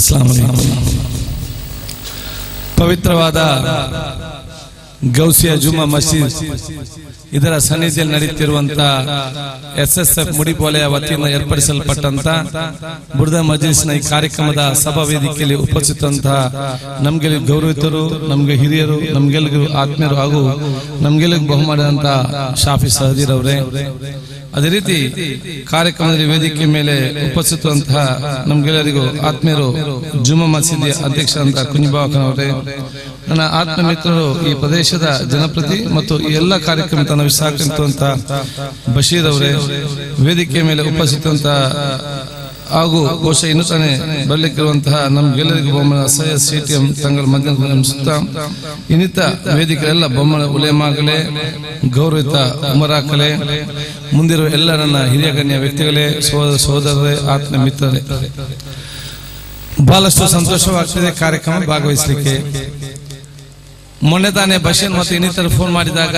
ಅಸ್ಲಾಂ ಪವಿತ್ರವಾದ ಗೌಸಿಯ ಜುಮಾ ಮಸೀದ್ ಇದರ ಸನ್ನಿಧಿಯಲ್ಲಿ ನಡೆಯುತ್ತಿರುವಂತಹ ಎಸ್ ಎಸ್ ಎಫ್ ಮುಡಿಪೋಲೆಯ ವತಿಯಿಂದ ಏರ್ಪಡಿಸಲ್ಪಟ್ಟಂತ ಬುರ್ದ ಮಜೀಸ್ನ ಈ ಕಾರ್ಯಕ್ರಮದ ಸಭಾ ವೇದಿಕೆಯಲ್ಲಿ ಉಪಸ್ಥಿತಂತಹ ನಮ್ಗೆಲ್ಲ ಗೌರವಿತರು ನಮ್ಗೆ ಹಿರಿಯರು ನಮ್ಗೆಲ್ರಿಗೂ ಆತ್ಮೀಯರು ಹಾಗೂ ನಮ್ಗೆಲ್ಲ ಬಹುಮಾನದಂತ ಶಾಫಿ ಸಹದೀರ್ ಅವರೇ ಅದೇ ರೀತಿ ಕಾರ್ಯಕ್ರಮದಲ್ಲಿ ವೇದಿಕೆ ಮೇಲೆ ಉಪಸ್ಥಿತವಂತಹ ನಮ್ಗೆಲ್ಲರಿಗೂ ಆತ್ಮೀಯರು ಜುಮಾ ಮಸೀದಿಯ ಅಧ್ಯಕ್ಷರಂತ ಕುಂಜಿಬಾವಕನ್ ಅವರೇ ನನ್ನ ಆತ್ಮ ಮಿತ್ರರು ಈ ಪ್ರದೇಶದ ಜನಪ್ರತಿ ಮತ್ತು ಈ ಎಲ್ಲ ಕಾರ್ಯಕ್ರಮ ತನ್ನ ವಿಸಾಕಿರುವಂತ ಬಶೀರ್ ಅವರೇ ವೇದಿಕೆ ಮೇಲೆ ಉಪಸ್ಥಿತವಂತ ಹಾಗೂ ಬಹುಶಃ ಇನ್ನು ತಾನೇ ಬರ್ಲಿಕ್ಕಿರುವಂತಹ ನಮ್ಗೆಲ್ಲರಿಗೂ ಬೊಮ್ಮನ ಸೈಯದ್ ಸಿಟಿಎಂ ತಂಗಳ ಮಧ್ಯಾಹ್ನ ಸುತ್ತ ಇನ್ನಿತ ವೇದಿಕೆಯಲ್ಲ ಬೊಮ್ಮನ ಉಲೇಮಾಗಲೇ ಗೌರವಿತ ಉಮರಾಕಲೆ ಮುಂದಿರುವ ಎಲ್ಲ ನನ್ನ ಹಿರಿಯ ಗಣ್ಯ ವ್ಯಕ್ತಿಗಳೇ ಸೋದರ ಸೋದರರೇ ಆತ್ಮ ಮಿತ್ರರೇ ಬಹಳಷ್ಟು ಸಂತೋಷವಾಗ್ತದೆ ಕಾರ್ಯಕ್ರಮ ಭಾಗವಹಿಸಲಿಕ್ಕೆ ಮೊನ್ನೆ ತಾನೇ ಬಶೀರ್ ಮತ್ತು ಇನ್ನಿತರು ಫೋನ್ ಮಾಡಿದಾಗ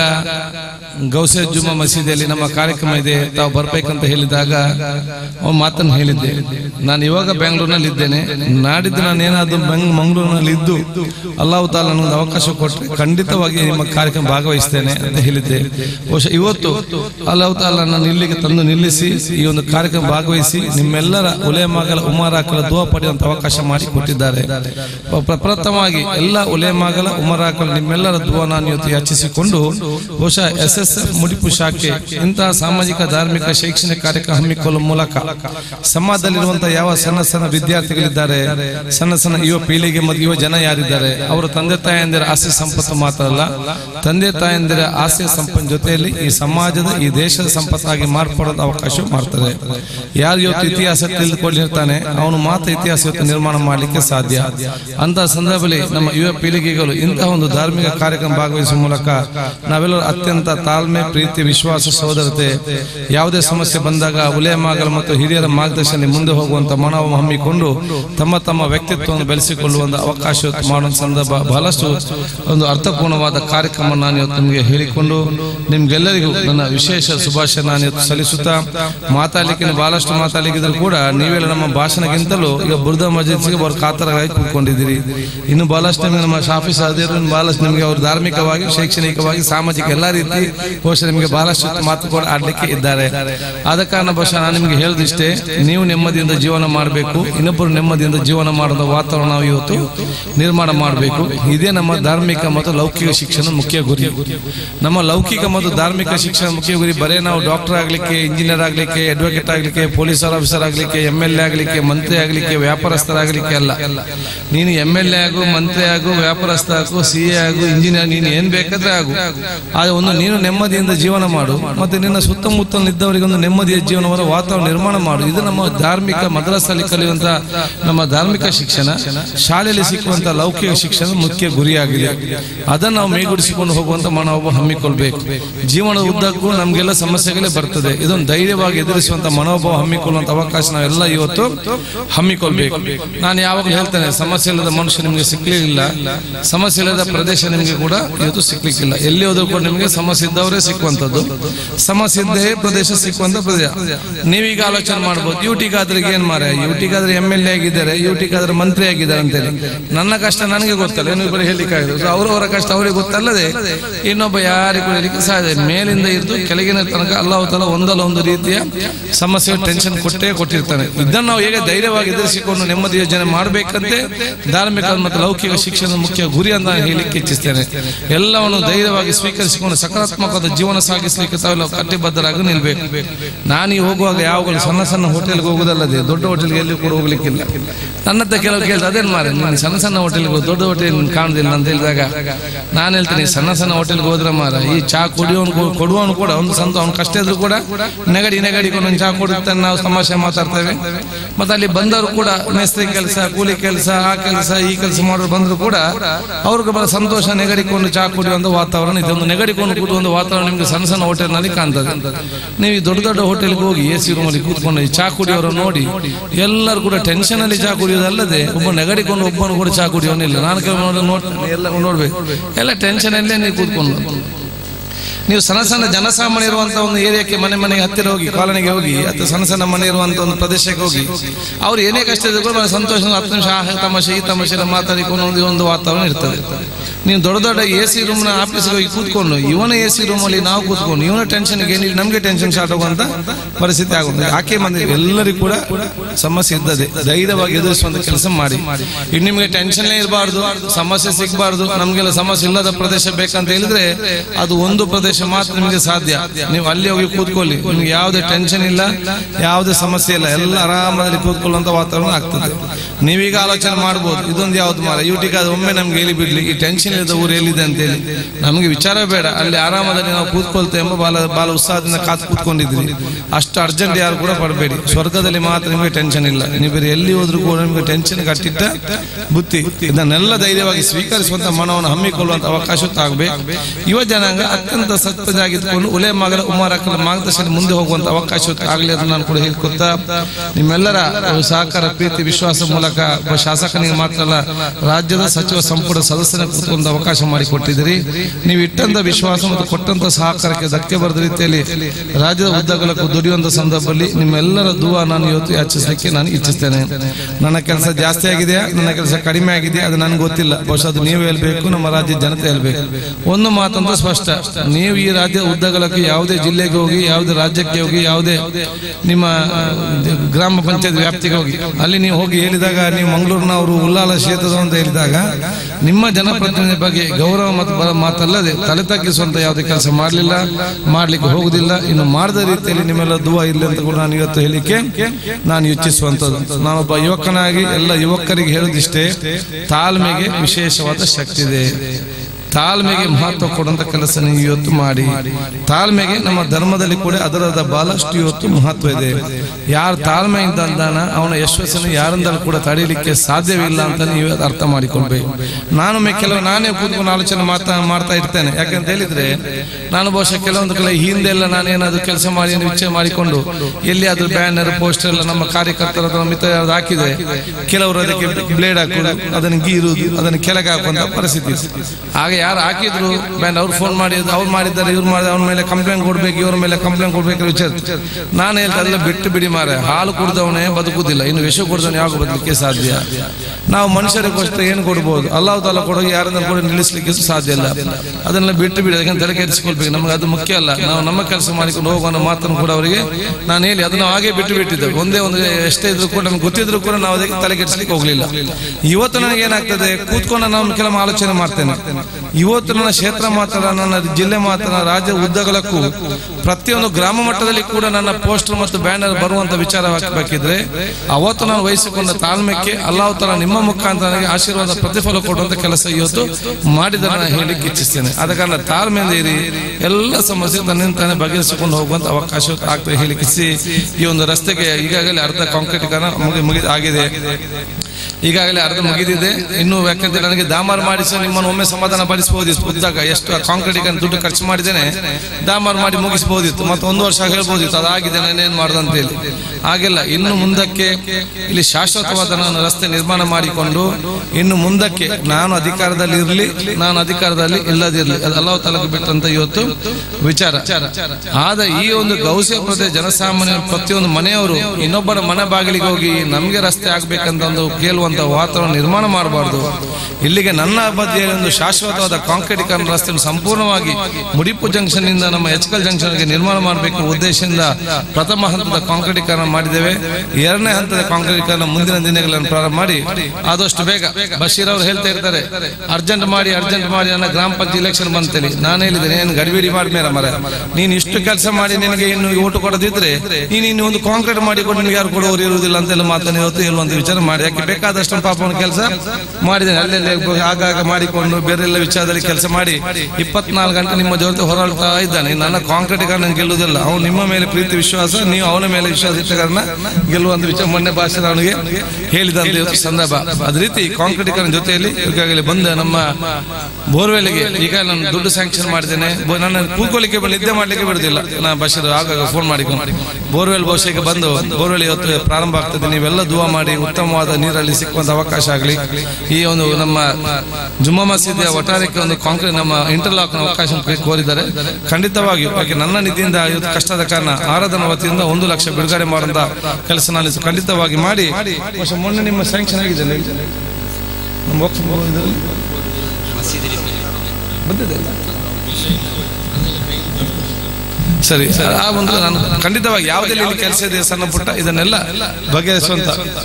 ಗೌಸೆ ಜುಮ್ಮಾ ಮಸೀದಿಯಲ್ಲಿ ನಮ್ಮ ಕಾರ್ಯಕ್ರಮ ಇದೆ ತಾವು ಬರ್ಬೇಕಂತ ಹೇಳಿದಾಗ ಅವ್ನು ಮಾತನ್ನು ಹೇಳಿದ್ದೆ ನಾನು ಇವಾಗ ಬೆಂಗಳೂರಿನಲ್ಲಿ ಇದ್ದೇನೆ ನಾಡಿದ್ದು ನಾನು ಏನಾದ್ರು ಬೆಂಗ್ ಮಂಗಳೂರಿನಲ್ಲಿ ಇದ್ದು ಅಲ್ಲಾಹು ತಾಲ ನನಗೆ ಅವಕಾಶ ಕೊಟ್ಟರೆ ಖಂಡಿತವಾಗಿ ನಿಮ್ಮ ಕಾರ್ಯಕ್ರಮ ಭಾಗವಹಿಸ್ತೇನೆ ಅಂತ ಹೇಳಿದ್ದೆ ಬಹುಶಃ ಇವತ್ತು ಅಲ್ಲಾಹು ತಾಲ ನಾನು ಇಲ್ಲಿಗೆ ತಂದು ನಿಲ್ಲಿಸಿ ಈ ಒಂದು ಕಾರ್ಯಕ್ರಮ ಭಾಗವಹಿಸಿ ನಿಮ್ಮೆಲ್ಲರ ಉಲೇಮಾಗಲ ಉಮರಾಕಲ ದುವಾ ಪಡೆಯುವಂತ ಅವಕಾಶ ಮಾಡಿ ಕೊಟ್ಟಿದ್ದಾರೆ ಪ್ರ- ಪ್ರಥಮವಾಗಿ ಎಲ್ಲ ಉಲೇಮಾಗಲ ಉಮರಾಕಲ ನಿಮ್ಮೆಲ್ಲರ ದುವಾ ನಾನು ಇವತ್ತು ಯಾಚಿಸಿಕೊಂಡು ಬಹುಶಃ ಎಸ್ ಎಸ್ ಎಫ್ ಮುಡಿಪು ಶಾಖೆ ಇಂತಹ ಸಾಮಾಜಿಕ ಧಾರ್ಮಿಕ ಶೈಕ್ಷಣಿಕ ಕಾರ್ಯಕ್ರಮ ಹಮ್ಮಿಕೊಳ್ಳುವ ಮೂಲಕ ಸಮಾಜದಲ್ಲಿರುವಂತಹ ಯಾವ ಸಣ್ಣ ಸಣ್ಣ ವಿದ್ಯಾರ್ಥಿಗಳಿದ್ದಾರೆ ಸಣ್ಣ ಸಣ್ಣ ಯುವ ಪೀಳಿಗೆ ಮತ್ತು ಯುವ ಜನ ಯಾರಿದ್ದಾರೆ ಅವರ ತಂದೆ ತಾಯಂದಿರ ಆಸ್ತಿ ಸಂಪತ್ತು ಮಾತ್ರ ಅಲ್ಲ ತಂದೆ ತಾಯಂದಿರ ಆಸ್ತಿ ಸಂಪತ್ತು ಜೊತೆಯಲ್ಲಿ ಈ ಸಮಾಜದ ಈ ದೇಶದ ಸಂಪತ್ತಾಗಿ ಮಾರ್ಪಡೋದ ಅವಕಾಶ ಮಾಡ್ತಾರೆ ಯಾರು ಇವತ್ತು ಇತಿಹಾಸ ತಿಳಿದುಕೊಂಡಿರ್ತಾನೆ ಅವನು ಮಾತ್ರ ಇತಿಹಾಸ ಇವತ್ತು ನಿರ್ಮಾಣ ಮಾಡಲಿಕ್ಕೆ ಸಾಧ್ಯ ಅಂತಹ ಸಂದರ್ಭದಲ್ಲಿ ನಮ್ಮ ಯುವ ಪೀಳಿಗೆಗಳು ಇಂತಹ ಒಂದು ಧಾರ್ಮಿಕ ಕಾರ್ಯಕ್ರಮ ಭಾಗವಹಿಸುವ ಮೂಲಕ ನಾವೆಲ್ಲರೂ ಅತ್ಯಂತ ತಾಳ್ಮೆ ಪ್ರೀತಿ ವಿಶ್ವಾಸ ಸೋದರತೆ ಯಾವುದೇ ಸಮಸ್ಯೆ ಬಂದಾಗ ಉಲೇಮಾಗಲು ಮತ್ತು ಹಿರಿಯರ ಮಾರ್ಗದರ್ಶನ ಮುಂದೆ ಹೋಗುವಂತ ಮನೋಭಾವ ಹಮ್ಮಿಕೊಂಡು ತಮ್ಮ ತಮ್ಮ ವ್ಯಕ್ತಿತ್ವವನ್ನು ಬೆಳೆಸಿಕೊಳ್ಳುವ ಒಂದು ಅವಕಾಶ ಇವತ್ತು ಮಾಡುವ ಸಂದರ್ಭ ಬಹಳಷ್ಟು ಒಂದು ಅರ್ಥಪೂರ್ಣವಾದ ಕಾರ್ಯಕ್ರಮ ನಾನು ಇವತ್ತು ನಿಮಗೆ ಹೇಳಿಕೊಂಡು ನಿಮ್ಗೆಲ್ಲರಿಗೂ ನನ್ನ ವಿಶೇಷ ಶುಭಾಶಯ ನಾನು ಇವತ್ತು ಸಲ್ಲಿಸುತ್ತಾ ಮಾತಾಡ್ಲಿಕ್ಕೆ ಇನ್ನು ಬಹಳಷ್ಟು ಮಾತಾಡ್ಲಿಕ್ಕಿದ್ರು ಕೂಡ ನೀವೆಲ್ಲ ನಮ್ಮ ಭಾಷಣಕ್ಕಿಂತಲೂ ಈಗ ಬುರ್ದ ಮಜೀದ್ಗೆ ಬರ್ ಕಾತರವಾಗಿ ಕೂತ್ಕೊಂಡಿದ್ದೀರಿ ಇನ್ನು ಬಹಳಷ್ಟು ನಿಮಗೆ ನಮ್ಮ ಶಾಫಿ ಸಾಧಿರು ಬಹಳಷ್ಟು ನಿಮಗೆ ಅವರು ಧಾರ್ಮಿಕವಾಗಿ ಶೈಕ್ಷಣಿಕವಾಗಿ ಸಾಮಾಜಿಕ ಎಲ್ಲ ರೀತಿ ಬಹುಶಃ ನಿಮಗೆ ಬಹಳಷ್ಟು ಮಾತು ಕೂಡ ಆಡ್ಲಿಕ್ಕೆ ಇದ್ದಾರೆ ಆದ ಕಾರಣ ಬಹುಶಃ ನಾನು ನಿಮಗೆ ಹೇಳುದಿಷ್ಟೇ ನೀವು ನೆಮ್ಮದಿಯಿಂದ ಜೀವನ ಮಾಡಬೇಕು ಇನ್ನೊಬ್ಬರು ನೆಮ್ಮದಿಯಿಂದ ಜೀವನ ಮಾಡೋದ ವಾತಾವರಣ ನಾವು ಇವತ್ತು ನಿರ್ಮಾಣ ಮಾಡಬೇಕು ಇದೇ ನಮ್ಮ ಧಾರ್ಮಿಕ ಮತ್ತು ಲೌಕಿಕ ಶಿಕ್ಷಣ ಮುಖ್ಯ ಗುರಿ ನಮ್ಮ ಲೌಕಿಕ ಮತ್ತು ಧಾರ್ಮಿಕ ಶಿಕ್ಷಣ ಮುಖ್ಯ ಗುರಿ ಬರೇ ನಾವು ಡಾಕ್ಟರ್ ಆಗ್ಲಿಕ್ಕೆ ಇಂಜಿನಿಯರ್ ಆಗ್ಲಿಕ್ಕೆ ಅಡ್ವೊಕೇಟ್ ಆಗ್ಲಿಕ್ಕೆ ಪೊಲೀಸ್ ಆಫೀಸರ್ ಆಗ್ಲಿಕ್ಕೆ ಎಂ ಎಲ್ ಎ ಆಗ್ಲಿಕ್ಕೆ ಮಂತ್ರಿ ಆಗ್ಲಿಕ್ಕೆ ವ್ಯಾಪಾರಸ್ಥರಾಗ್ಲಿಕ್ಕೆ ಅಲ್ಲ ನೀನು ಎಂ ಎಲ್ ಎ ಆಗು ಮಂತ್ರಿ ಆಗು ವ್ಯಾಪಾರಸ್ಥ ಆಗು ಸಿ ಎ ಆಗು ಇಂಜಿನಿಯರ್ ನೀನು ಏನ್ ಬೇಕಾದ್ರೆ ಆಗು ಆದ್ರೆ ಒಂದು ನೀನು ನೆಮ್ಮದಿಯಿಂದ ಜೀವನ ಮಾಡು ಮತ್ತೆ ನಿನ್ನ ಸುತ್ತಮುತ್ತ ಇದ್ದವರಿಗೆ ಒಂದು ನೆಮ್ಮದಿಯ ಜೀವನವರ ವಾತಾವರಣ ನಿರ್ಮಾಣ ಮಾಡು ಇದು ನಮ್ಮ ಧಾರ್ಮಿಕ ಮದ್ರಸಲ್ಲಿ ಕಲಿಯುವಂತ ನಮ್ಮ ಧಾರ್ಮಿಕ ಶಿಕ್ಷಣ ಶಾಲೆಯಲ್ಲಿ ಸಿಕ್ಕುವಂತ ಲೌಕಿಕ ಶಿಕ್ಷಣ ಮುಖ್ಯ ಗುರಿಯಾಗಿದೆ ಅದನ್ನು ನಾವು ಮೇಗೂಡಿಸಿಕೊಂಡು ಹೋಗುವಂತ ಮನೋಭಾವ ಹಮ್ಮಿಕೊಳ್ಬೇಕು ಜೀವನದ ಉದ್ದಕ್ಕೂ ನಮ್ಗೆಲ್ಲ ಸಮಸ್ಯೆಗಳೇ ಬರ್ತದೆ ಇದೊಂದು ಧೈರ್ಯವಾಗಿ ಎದುರಿಸುವಂತ ಮನೋಭಾವ ಹಮ್ಮಿಕೊಳ್ಳುವಂತ ಅವಕಾಶ ನಾವೆಲ್ಲ ಇವತ್ತು ಹಮ್ಮಿಕೊಳ್ಬೇಕು ನಾನು ಯಾವಾಗಲೂ ಹೇಳ್ತೇನೆ ಸಮಸ್ಯೆ ಇಲ್ಲದ ಮನುಷ್ಯ ನಿಮಗೆ ಸಿಕ್ಲಿಲ್ಲ ಸಮಸ್ಯೆ ಇಲ್ಲದ ಪ್ರದೇಶ ನಿಮಗೆ ಕೂಡ ಇವತ್ತು ಸಿಕ್ಲಿಕ್ಕಿಲ್ಲ ಎಲ್ಲಿ ಹೋದ್ರೂ ಕೂಡ ನಿಮಗೆ ಸಮಸ್ಯೆ ಇದ್ದವರೇ ಸಿಕ್ಕುವಂತದ್ದು ಸಮಸ್ಯೆ ಇದ್ದೇ ಪ್ರದೇಶ ಸಿಕ್ಕುವಂತ ಪ್ರದೇಶ ನೀವೀಗ ಆಲೋಚನೆ ಮಾಡ್ಬೋದು ಯೂಟಿಗಾದ್ರೆ ಏನ್ ಮಾರ ಯೂಟಿಗಾದ್ರೆ ಎಂ ಎಲ್ ಎ ಆಗಿದ್ದಾರೆ ಯೂಟಿಗಾದ್ರೆ ಮಂತ್ರಿ ಆಗಿದ್ದಾರೆ ಅಂತೇಳಿ ನನ್ನ ಕಷ್ಟ ನನಗೆ ಗೊತ್ತಲ್ಲ ಏನು ಕೂಡ ಹೇಳಿಕ್ಕಾಗಿಲ್ಲ ಅವರವರ ಕಷ್ಟ ಅವರಿಗೆ ಗೊತ್ತಲ್ಲದೆ ಇನ್ನೊಬ್ಬ ಯಾರಿಗೂ ಹೇಳಲಿಕ್ಕೆ ಸಾಧ್ಯ ಇಲ್ಲ. ಮೇಲಿಂದ ಇದ್ದು ಕೆಳಗಿನ ತನಕ ಅಲ್ಲಾಹು ತಾಲ ಒಂದಲ್ಲ ಒಂದು ರೀತಿಯ ಸಮಸ್ಯೆ ಟೆನ್ಷನ್ ಕೊಟ್ಟೇ ಕೊಟ್ಟಿರ್ತಾನೆ ಇದನ್ನು ನಾವು ಹೇಗೆ ಧೈರ್ಯವಾಗಿ ಎದುರಿಸಿಕೊಂಡು ನೆಮ್ಮದಿ ಯೋಜನೆ ಮಾಡಬೇಕಂತೆ ಧಾರ್ಮಿಕ ಮತ್ತು ಲೌಕಿಕ ಶಿಕ್ಷಣದ ಮುಖ್ಯ ಗುರಿ ಅಂತ ನಾನು ಹೇಳಲಿಕ್ಕೆ ಇಚ್ಛಿಸ್ತೇನೆ ಎಲ್ಲವನ್ನು ಧೈರ್ಯವಾಗಿ ಸ್ವೀಕರಿಸಿಕೊಂಡು ಸಕಾರಾತ್ಮಕವಾದ ಜೀವನ ಸಾಗಿಸಲಿಕ್ಕೆ ತಾವೆಲ್ಲ ಕಟ್ಟಿಬದ್ಧರಾಗಿ ನಿಲ್ಬೇಕು ನಾನು ಈ ಹೋಗುವಾಗ ಯಾವಾಗಲೂ ಸಣ್ಣ ಸಣ್ಣ ಹೋಟೆಲ್ಗೆ ಹೋಗುದಲ್ಲದೆ ದೊಡ್ಡ ಹೋಟೆಲ್ಗೆ ಎಲ್ಲಿ ಕೂಡ ಹೋಗ್ಲಿಕ್ಕಿಲ್ಲ ನನ್ನತ್ತ ಕೆಲವು ಕೇಳಿದ ಅದೇನ್ ಮಾರ ನೀನು ಸಣ್ಣ ಸಣ್ಣ ಹೋಟೆಲ್ಗೆ ದೊಡ್ಡ ಹೋಟೆಲ್ ಕಾಣುದಿಲ್ಲ ಅಂತ ಹೇಳಿದಾಗ ನಾನು ಹೇಳ್ತೀನಿ ಸಣ್ಣ ಸಣ್ಣ ಹೋಟೆಲ್ಗೆ ಹೋದ್ರೆ ಮಾರ ಈ ಚಾ ಕುಡಿಯೋನು ಕೂ- ಕೊಡುವವನು ಕೂಡ ಒಂದು ಸಂತ ಅವ್ನು ಕಷ್ಟ ಇದ್ರು ಕೂಡ ನೆಗಡಿ ನೆಗಡಿಕೊಂಡು ಒಂದು ಚಾ ಕುಡಿತಾನೆ ನಾವು ತಮಾಷೆ ಮಾತಾಡ್ತೇವೆ ಮತ್ತೆ ಅಲ್ಲಿ ಬಂದವರು ಕೂಡ ಮೇಸ್ತ್ರಿ ಕೆಲಸ ಕೂಲಿ ಕೆಲಸ ಆ ಕೆಲಸ ಈ ಕೆಲಸ ಮಾಡೋರು ಬಂದ್ರು ಕೂಡ ಅವ್ರಿಗೆ ಬಹಳ ಸಂತೋಷ ನೆಗಡಿಕೊಂಡು ಚಾ ಕುಡಿಯುವಂತ ವಾತಾವರಣ ಇದೆ ಒಂದು ನೆಗಡಿಕೊಂಡು ಕೂಡುವಂತ ವಾತಾವರಣ ನಿಮ್ಗೆ ಸಣ್ಣ ಸಣ್ಣ ಹೋಟೆಲ್ನಲ್ಲಿ ಕಾಣ್ತದೆ ನೀವು ಈ ದೊಡ್ಡ ದೊಡ್ಡ ಹೋಟೆಲ್ಗೆ ಹೋಗಿ ಎ ಸಿ ರೂಮಲ್ಲಿ ಕೂತ್ಕೊಂಡು ಈ ಚಾ ಕುಡಿಯೋರು ನೋಡಿ ಎಲ್ಲರೂ ಕೂಡ ಟೆನ್ಷನ್ ಅಲ್ಲಿ ಚಾ ಕುಡಿಯೋದಲ್ಲದೆ ಒಬ್ಬ ನೆಗಡಿಕೊಂಡು ಒಬ್ಬನು ಕೂಡ ಚಾ ಕುಡಿಯೋನಿಲ್ಲ ನಾನು ಕೆಲವು ನೋಡಿ ನೋಡ್ತೇನೆ ಎಲ್ಲ ನೋಡ್ಬೇಕು ಎಲ್ಲ ಟೆನ್ಷನ್ ಅಲ್ಲೇ ನೀವು ಕೂತ್ಕೊಂಡು ನೀವು ಸಣ್ಣ ಸಣ್ಣ ಜನಸಾಮಾನ್ಯ ಇರುವಂತ ಒಂದು ಏರಿಯಾಕ್ಕೆ ಮನೆ ಮನೆಗೆ ಹತ್ತಿರ ಹೋಗಿ ಕಾಲೋನಿಗೆ ಹೋಗಿ ಅಥವಾ ಸಣ್ಣ ಸಣ್ಣ ಮನೆ ಇರುವಂತ ಒಂದು ಪ್ರದೇಶಕ್ಕೆ ಹೋಗಿ ಅವ್ರು ಏನೇ ಕಷ್ಟ ಇದ್ರು ಕೂಡ ಬಹಳ ಸಂತೋಷ ಹತ್ತು ನಿಮಿಷ ಆ ತಮಾಷೆ ಈ ತಮಾಷೆ ಎಲ್ಲ ಮಾತಾಡಿಕೊಂಡು ಒಂದು ಒಂದು ವಾತಾವರಣ ಇರ್ತದೆ ನೀವು ದೊಡ್ಡ ದೊಡ್ಡ ಎ ಸಿ ರೂಮ್ನ ಆಫೀಸ್ಗೆ ಹೋಗಿ ಕೂತ್ಕೊಂಡು ಇವನ ಎ ಸಿ ರೂಮಲ್ಲಿ ನಾವು ಕೂತ್ಕೊಂಡು ಇವನ ಟೆನ್ಷನ್ಗೆ ಏನಿಲ್ಲ ನಮಗೆ ಟೆನ್ಷನ್ ಸ್ಟಾರ್ಟ್ ಆಗುವಂತ ಪರಿಸ್ಥಿತಿ ಆಗುತ್ತೆ ಆಕೆ ಮಂದಿ ಎಲ್ಲರಿಗೂ ಕೂಡ ಸಮಸ್ಯೆ ಇದ್ದದೆ ಧೈರ್ಯವಾಗಿ ಎದುರಿಸುವಂತ ಕೆಲಸ ಮಾಡಿ ಇನ್ನು ನಿಮಗೆ ಟೆನ್ಷನ್ ಇರಬಾರ್ದು ಸಮಸ್ಯೆ ಸಿಗಬಾರ್ದು ನಮಗೆಲ್ಲ ಸಮಸ್ಯೆ ಇಲ್ಲದ ಪ್ರದೇಶ ಬೇಕಂತ ಹೇಳಿದ್ರೆ ಅದು ಒಂದು ಪ್ರದೇಶ ಮಾತ್ರ ನಿಮಗೆ ಸಾಧ್ಯ ನೀವು ಅಲ್ಲಿ ಹೋಗಿ ಕೂತ್ಕೊಳ್ಳಿ ನಿಮ್ಗೆ ಯಾವುದೇ ಟೆನ್ಷನ್ ಇಲ್ಲ ಯಾವುದೇ ಸಮಸ್ಯೆ ಇಲ್ಲ ಎಲ್ಲ ಆರಾಮದಲ್ಲಿ ಕೂತ್ಕೊಳ್ಳುವಂತ ವಾತಾವರಣ ಆಗ್ತದೆ ನೀವೀಗ ಆಲೋಚನೆ ಮಾಡ್ಬೋದು ಇದೊಂದು ಯಾವ್ದು ಮಾರ ಯೂಟಿಗೆ ಅದು ಒಮ್ಮೆ ನಮ್ಗೆ ಹೇಳಿ ಬಿಡ್ಲಿ ಈ ಟೆನ್ಷನ್ ಇಲ್ಲದ ಊರು ಎಲ್ಲಿದೆ ಅಂತ ಹೇಳಿ ನಮಗೆ ವಿಚಾರ ಬೇಡ ಅಲ್ಲಿ ಆರಾಮದಲ್ಲಿ ನಾವು ಕೂತ್ಕೊಳ್ತೇವೆ ಎಂಬ ಬಾಲ ಬಾಲ ಉತ್ಸಾಹದಿಂದ ಕಾತು ಕೂತ್ಕೊಂಡಿದ್ದೀರಿ ಅಷ್ಟು ಅರ್ಜೆಂಟ್ ಯಾರು ಕೂಡ ಪಡಬೇಡಿ ಸ್ವರ್ಗದಲ್ಲಿ ಮಾತ್ರ ನಿಮಗೆ ಟೆನ್ಷನ್ ಇಲ್ಲ ನೀವು ಬೇರೆ ಎಲ್ಲಿ ಹೋದ್ರೂ ಕೂಡ ನಿಮಗೆ ಟೆನ್ಷನ್ ಕಟ್ಟಿಟ್ಟ ಬುತ್ತಿ ಇದನ್ನೆಲ್ಲ ಧೈರ್ಯವಾಗಿ ಸ್ವೀಕರಿಸುವಂತ ಮನವನ್ನು ಹಮ್ಮಿಕೊಳ್ಳುವಂತ ಅವಕಾಶ ಆಗಬೇಕು ಯುವ ಜನಾಂಗ ಅತ್ಯಂತ ಸತ್ಯದಾಗಿದ್ದುಕೊಂಡು ಉಲೆ ಮಗಲ ಉಮಾರ್ ಅಕ್ಕಲ ಮಾರ್ಗದರ್ಶನ ಮುಂದೆ ಹೋಗುವಂತ ಅವಕಾಶ ಆಗಲಿ ಅಂತ ನಾನು ಕೂಡ ಹೇಳ್ಕೊತಾ ನಿಮ್ಮೆಲ್ಲರ ಒಂದು ಸಹಕಾರ ಪ್ರೀತಿ ವಿಶ್ವಾಸ ಮೂಲಕ ಒಬ್ಬ ಶಾಸಕನಿಗೆ ಮಾತ್ರ ಅಲ್ಲ ರಾಜ್ಯದ ಸಚಿವ ಸಂಪುಟ ಸದಸ್ಯನ ಕೂತ್ಕೊಂಡು ಅವಕಾಶ ಮಾಡಿಕೊಟ್ಟಿದ್ದೀರಿ ನೀವು ಇಟ್ಟಂತ ವಿಶ್ವಾಸ ಮತ್ತು ಕೊಟ್ಟಂತ ಸಹಕಾರಕ್ಕೆ ಧಕ್ಕೆ ಬರೆದ ರೀತಿಯಲ್ಲಿ ರಾಜ್ಯದ ಉದ್ದಗಲಕ್ಕೂ ದುಡಿಯುವಂತ ಸಂದರ್ಭದಲ್ಲಿ ನಿಮ್ಮೆಲ್ಲರ ದೂವ ನಾನು ಇವತ್ತು ಯಾಚಿಸಲಿಕ್ಕೆ ನಾನು ಇಚ್ಛಿಸ್ತೇನೆ ನನ್ನ ಕೆಲಸ ಜಾಸ್ತಿ ಆಗಿದೆಯಾ ನನ್ನ ಕೆಲಸ ಕಡಿಮೆ ಆಗಿದೆಯಾ ಅದು ನನಗೆ ಗೊತ್ತಿಲ್ಲ ಬಹುಶಃ ಅದು ನೀವು ಹೇಳ್ಬೇಕು ನಮ್ಮ ರಾಜ್ಯದ ಜನತೆ ಹೇಳ್ಬೇಕು ಒಂದು ಮಾತಂತೂ ಸ್ಪಷ್ಟ ನೀವು ಈ ರಾಜ್ಯ ಉದ್ದಗಲಕ್ಕೆ ಯಾವುದೇ ಜಿಲ್ಲೆಗೆ ಹೋಗಿ ಯಾವುದೇ ರಾಜ್ಯಕ್ಕೆ ಹೋಗಿ ಯಾವುದೇ ನಿಮ್ಮ ಗ್ರಾಮ ಪಂಚಾಯತ್ ವ್ಯಾಪ್ತಿಗೆ ಹೋಗಿ ಅಲ್ಲಿ ನೀವು ಹೋಗಿ ಹೇಳಿದಾಗ ನೀವು ಮಂಗಳೂರಿನವರು ಉಲ್ಲಾಲ ಕ್ಷೇತ್ರದ ಅಂತ ಹೇಳಿದಾಗ ನಿಮ್ಮ ಜನಪ್ರತಿನಿಧಿ ಬಗ್ಗೆ ಗೌರವ ಮತ್ತು ಬಲ ಮಾತಲ್ಲದೆ ತಲೆ ತಗ್ಗಿಸುವಂತ ಯಾವುದೇ ಕೆಲಸ ಮಾಡಲಿಲ್ಲ ಮಾಡ್ಲಿಕ್ಕೆ ಹೋಗುದಿಲ್ಲ ಇನ್ನು ಮಾಡದ ರೀತಿಯಲ್ಲಿ ನಿಮ್ಮೆಲ್ಲ ದುವಾ ಇರಲಿ ಅಂತ ಕೂಡ ನಾನು ಇವತ್ತು ಹೇಳಿಕೆ ನಾನು ಯೋಚಿಸುವಂತದ್ದು ನಾನೊಬ್ಬ ಯುವಕನಾಗಿ ಎಲ್ಲ ಯುವಕರಿಗೆ ಹೇಳುದಿಷ್ಟೇ ತಾಳ್ಮೆಗೆ ವಿಶೇಷವಾದ ಶಕ್ತಿ ಇದೆ ತಾಳ್ಮೆಗೆ ಮಹತ್ವ ಕೊಡುವಂತ ಕೆಲಸ ನೀವು ಇವತ್ತು ಮಾಡಿ ತಾಳ್ಮೆಗೆ ನಮ್ಮ ಧರ್ಮದಲ್ಲಿ ಕೂಡ ಅದರದ ಬಹಳಷ್ಟು ಇವತ್ತು ಮಹತ್ವ ಇದೆ ಯಾರು ತಾಳ್ಮೆ ಇದ್ದಾನ ಅವನ ಯಶಸ್ಸನ್ನು ಯಾರಿಂದಲೂ ಕೂಡ ತಡೆಯಲಿಕ್ಕೆ ಸಾಧ್ಯವಿಲ್ಲ ಅಂತ ನೀವು ಅದು ಅರ್ಥ ಮಾಡಿಕೊಳ್ಬೇಕು ನಾನು ಒಮ್ಮೆ ಕೆಲವು ನಾನೇ ಕೂತ್ಕೊಂಡು ಆಲೋಚನೆ ಮಾತಾ ಮಾಡ್ತಾ ಇರ್ತೇನೆ ಯಾಕಂತ ಹೇಳಿದ್ರೆ ನಾನು ಬಹುಶಃ ಕೆಲವೊಂದು ಕಡೆ ಹಿಂದೆಲ್ಲ ನಾನೇನಾದ್ರೂ ಕೆಲಸ ಮಾಡಿ ನಿಶ್ಚಯ ಮಾಡಿಕೊಂಡು ಎಲ್ಲಿ ಆದ್ರೂ ಬ್ಯಾನರ್ ಪೋಸ್ಟರ್ ಎಲ್ಲ ನಮ್ಮ ಕಾರ್ಯಕರ್ತರ ಅಥವಾ ಮಿತ್ರ ಯಾವ್ದು ಹಾಕಿದೆ ಕೆಲವರು ಅದಕ್ಕೆ ಬ್ಲೇಡ್ ಹಾಕೋದು ಅದನ್ನು ಗೀರುದು ಅದನ್ನು ಕೆಳಗೆ ಹಾಕುವಂತ ಪರಿಸ್ಥಿತಿ ಇತ್ತು. ಆಗ ಯಾರು ಹಾಕಿದ್ರು ಬ್ಯಾಂಡ್ ಅವ್ರು ಫೋನ್ ಮಾಡಿ ಅವ್ರು ಮಾಡಿದ್ದಾರೆ ಇವ್ರು ಮಾಡಿದ ಅವ್ರ ಮೇಲೆ ಕಂಪ್ಲೇಂಟ್ ಕೊಡ್ಬೇಕು ಇವ್ರ ಮೇಲೆ ಕಂಪ್ಲೇಂಟ್ ಕೊಡ್ಬೇಕು ವಿಚಾರ ನಾನು ಹೇಳ್ತಾ ಎಲ್ಲ ಬಿಟ್ಟು ಬಿಡಿ ಮಾರೆ ಹಾಲು ಕುಡ್ದವನೇ ಬದುಕುದಿಲ್ಲ ಇನ್ನು ವಿಷ ಕುಡ್ದವನು ಯಾವಾಗ ಬದಲಿಕ್ಕೆ ಸಾಧ್ಯ ನಾವು ಮನುಷ್ಯರಿಗೋಸ್ಕರ ಏನು ಕೊಡ್ಬೋದು ಅಲ್ಲಾಹ್ ತಾಲ ಕೊಡೋದು ಯಾರನ್ನ ಕೂಡ ನಿಲ್ಲಿಸ್ಲಿಕ್ಕೆ ಸಾಧ್ಯ ಇಲ್ಲ ಅದನ್ನೆಲ್ಲ ಬಿಟ್ಟು ಬಿಡಿ ಅದಕ್ಕೆ ತಲೆ ಕೆಡಿಸ್ಕೊಳ್ಬೇಕು ನಮಗೆ ಅದು ಮುಖ್ಯ ಅಲ್ಲ ನಾವು ನಮ್ಮ ಕೆಲಸ ಮಾಡಿಕೊಂಡು ಹೋಗುವ ಮಾತನ್ನು ಕೂಡ ಅವರಿಗೆ ನಾನು ಹೇಳಿ ಅದನ್ನು ಹಾಗೆ ಬಿಟ್ಟು ಬಿಟ್ಟಿದ್ದೆ ಒಂದೇ ಒಂದು ಎಷ್ಟೇ ಇದ್ರು ಕೂಡ ನಮ್ಗೆ ಗೊತ್ತಿದ್ರು ಕೂಡ ನಾವು ಅದಕ್ಕೆ ತಲೆ ಕೆಡಿಸ್ಲಿಕ್ಕೆ ಹೋಗ್ಲಿಲ್ಲ ಇವತ್ತು ನನಗೆ ಏನಾಗ್ತದೆ ಕೂತ್ಕೊಂಡು ನಾನು ಕೆಲವು ಆಲೋಚನೆ ಮಾಡ್ತೇನೆ ಇವತ್ತು ನನ್ನ ಕ್ಷೇತ್ರ ಮಾತ್ರ ನನ್ನ ಜಿಲ್ಲೆ ಮಾತ್ರ ನನ್ನ ರಾಜ್ಯ ಉದ್ದಗಲಕ್ಕೂ ಪ್ರತಿಯೊಂದು ಗ್ರಾಮ ಮಟ್ಟದಲ್ಲಿ ಕೂಡ ನನ್ನ ಪೋಸ್ಟರ್ ಮತ್ತು ಬ್ಯಾನರ್ ಬರುವಂತ ವಿಚಾರ ಹಾಕಬೇಕಿದ್ರೆ ಅವತ್ತು ನಾನು ವಹಿಸಿಕೊಂಡ ತಾಳ್ಮೆಕ್ಕೆ ಅಲ್ಲಾವ್ ತರ ನಿಮ್ಮ ಮುಖಾಂತರ ನನಗೆ ಆಶೀರ್ವಾದ ಪ್ರತಿಫಲ ಕೊಡುವಂತ ಕೆಲಸ ಇವತ್ತು ಮಾಡಿದ ನಾನು ಹೇಳಿಕ್ಕೆ ಇಚ್ಛಿಸ್ತೇನೆ ಆದ ಕಾರಣ ತಾಳ್ಮೆಯಿಂದ ಇರಿ ಎಲ್ಲ ಸಮಸ್ಯೆ ತನ್ನಿಂದ ತಾನೇ ಬಗೆಹರಿಸಿಕೊಂಡು ಹೋಗುವಂತ ಅವಕಾಶ ಆಗ್ತದೆ ಹೇಳಿಕ್ಕೆ ಇಚ್ಛಿಸಿ ಈ ಒಂದು ರಸ್ತೆಗೆ ಈಗಾಗಲೇ ಅರ್ಧ ಕಾಂಕ್ರೀಟೀಕರಣ ಮುಗಿ ಮುಗಿದ ಆಗಿದೆ ಈಗಾಗಲೇ ಅರ್ಧ ಮುಗಿದಿದೆ ಇನ್ನು ಯಾಕಂದ್ರೆ ನನಗೆ ದಾಮಾರ್ ಮಾಡಿಸಿ ನಿಮ್ಮನ್ನು ಒಮ್ಮೆ ಸಮಾಧಾನ ಪಡಿಸಬಹುದಿತ್ತು ಉದ್ದಾಗ ಎಷ್ಟು ಕಾಂಕ್ರೀಟೀಕರಣ ದುಡ್ಡು ಖರ್ಚು ಮಾಡಿದ್ದೇನೆ ದಾಮಾರ್ ಮಾಡಿ ಮುಗಿಸಬಹುದಿತ್ತು ಮತ್ತೆ ಒಂದು ವರ್ಷ ಹೇಳ್ಬೋದಿತ್ತು ಅದಾಗಿದೆ ನಾನೇನ್ ಮಾಡ್ದೆ ಅಂತ ಹೇಳಿ ಹಾಗೆಲ್ಲ ಇನ್ನು ಮುಂದಕ್ಕೆ ಇಲ್ಲಿ ಶಾಶ್ವತವಾದ ನಾನು ರಸ್ತೆ ನಿರ್ಮಾಣ ಮಾಡಿಕೊಂಡು ಇನ್ನು ಮುಂದಕ್ಕೆ ನಾನು ಅಧಿಕಾರದಲ್ಲಿ ಇರಲಿ ನಾನು ಅಧಿಕಾರದಲ್ಲಿ ಇಲ್ಲದಿರಲಿ ಅದು ಅಲ್ಲಾವ್ ತಾಲೂಕು ಬಿಟ್ಟಂತ ಇವತ್ತು ವಿಚಾರ ಆದ ಈ ಒಂದು ಗೌಸಿಯ ಪ್ರದೇಶ ಜನಸಾಮಾನ್ಯ ಪ್ರತಿಯೊಂದು ಮನೆಯವರು ಇನ್ನೊಬ್ಬರ ಮನೆ ಬಾಗಿಲಿಗೆ ಹೋಗಿ ನಮಗೆ ರಸ್ತೆ ಆಗ್ಬೇಕಂತ ಒಂದು ಕೇಳುವಂತ ವಾತಾವರಣ ನಿರ್ಮಾಣ ಮಾಡಬಾರ್ದು ಇಲ್ಲಿಗೆ ನನ್ನ ಬದಿಯಲ್ಲಿ ಒಂದು ಶಾಶ್ವತವಾದ ಕಾಂಕ್ರೀಟೀಕರಣ ರಸ್ತೆಯನ್ನು ಸಂಪೂರ್ಣವಾಗಿ ಮುಡಿಪು ಜಂಕ್ಷನ್ ಇಂದ ನಮ್ಮ ಎಚ್ಕಲ್ ಜಂಕ್ಷನ್ ಗೆ ನಿರ್ಮಾಣ ಮಾಡಬೇಕು ಉದ್ದೇಶದಿಂದ ಪ್ರಥಮ ಹಂತದ ಕಾಂಕ್ರೀಟೀಕರಣ ಮಾಡಿದ್ದೇವೆ ಎರಡನೇ ಹಂತದ ಕಾಂಕ್ರೀಟೀಕರಣ ಮುಂದಿನ ದಿನಗಳನ್ನು ಪ್ರಾರಂಭ ಮಾಡಿ ಆದಷ್ಟು ಬೇಗ ಬಶೀರ್ ಅವರು ಹೇಳ್ತಾ ಇರ್ತಾರೆ ಅರ್ಜೆಂಟ್ ಮಾಡಿ ಅರ್ಜೆಂಟ್ ಮಾಡಿ ನನ್ನ ಗ್ರಾಮ ಪಂಚಾಯತ್ ಇಲೆಕ್ಷನ್ ಬಂತೇಳಿ ನಾನು ಹೇಳಿದ್ದೇನೆ ಏನು ಗಡಿಬಿಡಿ ಮಾಡ್ಮೇರ ಮರ ನೀನು ಇಷ್ಟು ಕೆಲಸ ಮಾಡಿ ನಿನಗೆ ಇನ್ನು ಓಟು ಕೊಡದಿದ್ರೆ ನೀನು ಇನ್ನು ಒಂದು ಕಾಂಕ್ರೀಟ್ ಮಾಡಿಕೊಂಡು ನಿನಗೆ ಯಾರು ಕೊಡುವವರು ಇರುವುದಿಲ್ಲ ಅಂತೆಲ್ಲ ಮಾತನ್ನು ಇವತ್ತು ಹೇಳುವಂತ ವಿಚಾರ ಮಾಡಿ ಯಾಕೆ ಬೇಕಾದಷ್ಟು ಪಾಪನ ಕೆಲಸ ಮಾಡಿದ್ದೇನೆ ಅಲ್ಲೆಲ್ಲ ಆಗಾಗ ಮಾಡಿಕೊಂಡು ಬೇರೆಲ್ಲ ವಿಚಾರದಲ್ಲಿ ಕೆಲಸ ಮಾಡಿ ಇಪ್ಪತ್ನಾಲ್ಕು ಗಂಟೆ ನಿಮ್ಮ ಜೊತೆ ಹೋರಾಡ್ತಾ ಇದ್ದಾನೆ ನನ್ನ ಕಾಂಕ್ರೀಟೀಕರಣ ಗೆಲ್ಲುವುದಿಲ್ಲ ಅವನು ನಿಮ್ಮ ಮೇಲೆ ಪ್ರೀತಿ ವಿಶ್ವಾಸ ನೀವು ಅವನ ಮೇಲೆ ವಿಶ್ವಾಸ ಇಟ್ಟ ಕಾರಣ ಗೆಲ್ಲುವಂತ ವಿಚಾರ ಮೊನ್ನೆ ಭಾಷಣ ಅವನಿಗೆ ಹೇಳಿದಂತ ಇವತ್ತು ಸಂದರ್ಭ ಅದೇ ರೀತಿ ಕಾಂಕ್ರೀಟೀಕರಣ ಜೊತೆಯಲ್ಲಿ ಈಗಾಗಲೇ ಬಂದ ನಮ್ಮ ಬೋರ್ವೆಲ್ಗೆ ಈಗ ನಾನು ದುಡ್ಡು ಸ್ಯಾಂಕ್ಷನ್ ಮಾಡಿದ್ದೇನೆ ಬೋ- ನನ್ನ ಕೂತ್ಕೊಳ್ಳಿಕ್ಕೆ ಬ- ನಿದ್ದೆ ಮಾಡ್ಲಿಕ್ಕೆ ಬಿಡುದಿಲ್ಲ ನಾ ಬಶೀರ್ ಆಗಾಗ ಫೋನ್ ಮಾಡಿಕೊಂಡು ಬೋರ್ವೆಲ್ ಬಹುಶಃ ಈಗ ಬಂದು ಬೋರ್ವೆಲ್ ಇವತ್ತು ಪ್ರಾರಂಭ ಆಗ್ತದೆ ನೀವೆಲ್ಲ ದುವಾ ಮಾಡಿ ಉತ್ತಮವಾದ ನೀರಲ್ಲಿ ಜೀವನದಲ್ಲಿ ಸಿಕ್ಕುವಂತ ಅವಕಾಶ ಆಗಲಿ ಈ ಒಂದು ನಮ್ಮ ಜುಮ್ಮಾ ಮಸೀದಿಯ ಒಟ್ಟಾರೆಕ್ಕೆ ಒಂದು ಕಾಂಕ್ರೀಟ್ ನಮ್ಮ ಇಂಟರ್ಲಾಕ್ ಅವಕಾಶ ಕೋರಿದ್ದಾರೆ ಖಂಡಿತವಾಗಿ ಯಾಕೆ ನನ್ನ ನಿಧಿಯಿಂದ ಇವತ್ತು ಕಷ್ಟದ ಕಾರಣ ಆರಾಧನಾ ವತಿಯಿಂದ ಒಂದು ಲಕ್ಷ ಬಿಡುಗಡೆ ಮಾಡುವಂತ ಕೆಲಸ ನಾನು ಖಂಡಿತವಾಗಿ ಮಾಡಿ ಬಹುಶಃ ಮೊನ್ನೆ ನಿಮ್ಮ ಸ್ಯಾಂಕ್ಷನ್ ಆಗಿದೆ ಅಲ್ಲ? ನಮ್ಮ ವಕ್ಫ್ ಇದರಲ್ಲಿ? ಬಂದಿದೆ ಅಲ್ಲ? ಸರಿ ಆ ಒಂದು ನಾನು ಖಂಡಿತವಾಗಿ ಯಾವುದೆಲ್ಲ ಇಲ್ಲಿ ಕೆಲಸ ಇದೆ ಸಣ್ಣ ಪುಟ್ಟ ಇದನ್ನೆಲ್ಲ ಬಗೆಹರಿಸುವಂತ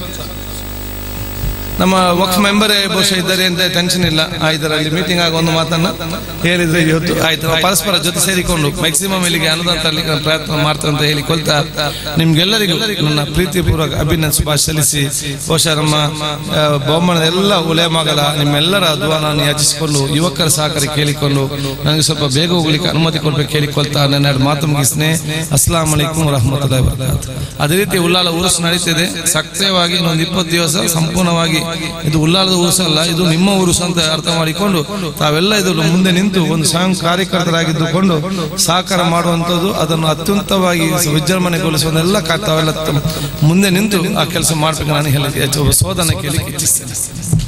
ನಮ್ಮ ವಕ್ಫ್ ಮೆಂಬರೇ ಬಹುಶಃ ಇದ್ದಾರೆ ಅಂತ ಟೆನ್ಷನ್ ಇಲ್ಲ ಆ ಇದರಲ್ಲಿ ಮೀಟಿಂಗ್ ಆಗ ಒಂದು ಮಾತನ್ನ ಹೇಳಿದ್ರೆ ಇವತ್ತು ಆಯ್ತು ನಾವು ಪರಸ್ಪರ ಜೊತೆ ಸೇರಿಕೊಂಡು ಮ್ಯಾಕ್ಸಿಮಮ್ ಇಲ್ಲಿಗೆ ಅನುದಾನ ತರಲಿಕ್ಕೆ ನಾನು ಪ್ರಯತ್ನ ಮಾಡ್ತೇವೆ ಅಂತ ಹೇಳಿಕೊಳ್ತಾ ನಿಮ್ಗೆಲ್ಲರಿಗೂ ನನ್ನ ಪ್ರೀತಿಪೂರ್ವಕ ಅಭಿನಂದನೆ ಶುಭಾಶಯ ಸಲ್ಲಿಸಿ ಬಹುಶಃ ನಮ್ಮ ಆ, ಬಹುಮಾನದ ಎಲ್ಲ ಉಲೇಮಗಳ ನಿಮ್ಮೆಲ್ಲರ ದುವಾ ನಾನು ಯಾಚಿಸಿಕೊಂಡು ಯುವಕರ ಸಹಕಾರ ಕೇಳಿಕೊಂಡು ನನಗೆ ಸ್ವಲ್ಪ ಬೇಗ ಹೋಗ್ಲಿಕ್ಕೆ ಅನುಮತಿ ಕೊಡ್ಬೇಕು ಕೇಳಿಕೊಳ್ತಾ ನನ್ನ ಎರಡು ಮಾತು ಮುಗಿಸ್ನೆ ಅಸ್ಲಾಂ ಅಲೈಕುಂ ರಹಮತುಲ್ಲಾಹಿ ವಬರಕಾತು ಅದೇ ರೀತಿ ಉಲ್ಲಾಲ ಉರುಸು ನಡೀತಿದೆ ಸಕ್ರಿಯವಾಗಿ ಇನ್ನೊಂದು ಇಪ್ಪತ್ತು ದಿವಸ ಸಂಪೂರ್ಣವಾಗಿ ಇದು ಉಲ್ಲಾಲದ ಉರುಸು ಅಲ್ಲ ಇದು ನಿಮ್ಮ ಉರುಸು ಅಂತ ಅರ್ಥ ಮಾಡಿಕೊಂಡು ತಾವೆಲ್ಲ ಇದು ಮುಂದೆ ನಿಂತು ಒಂದು ಸ್ವಯಂ ಕಾರ್ಯಕರ್ತರಾಗಿದ್ದುಕೊಂಡು ಸಹಕಾರ ಮಾಡುವಂಥದ್ದು ಅದನ್ನು ಅತ್ಯುತ್ತಮವಾಗಿ ವಿಜೃಂಭಣೆಗೊಳಿಸುವುದೆಲ್ಲ ಕಾ- ತಾವೆಲ್ಲ ತಮ್ಮ ಮುಂದೆ ನಿಂತು ಆ ಕೆಲಸ ಮಾಡ್ಬೇಕು ನಾನು ಹೇಳಿ ಒಬ್ಬ ಸೋದನ ಕೇಳಿ ಇಚ್ಛಿಸ್ತೇನೆ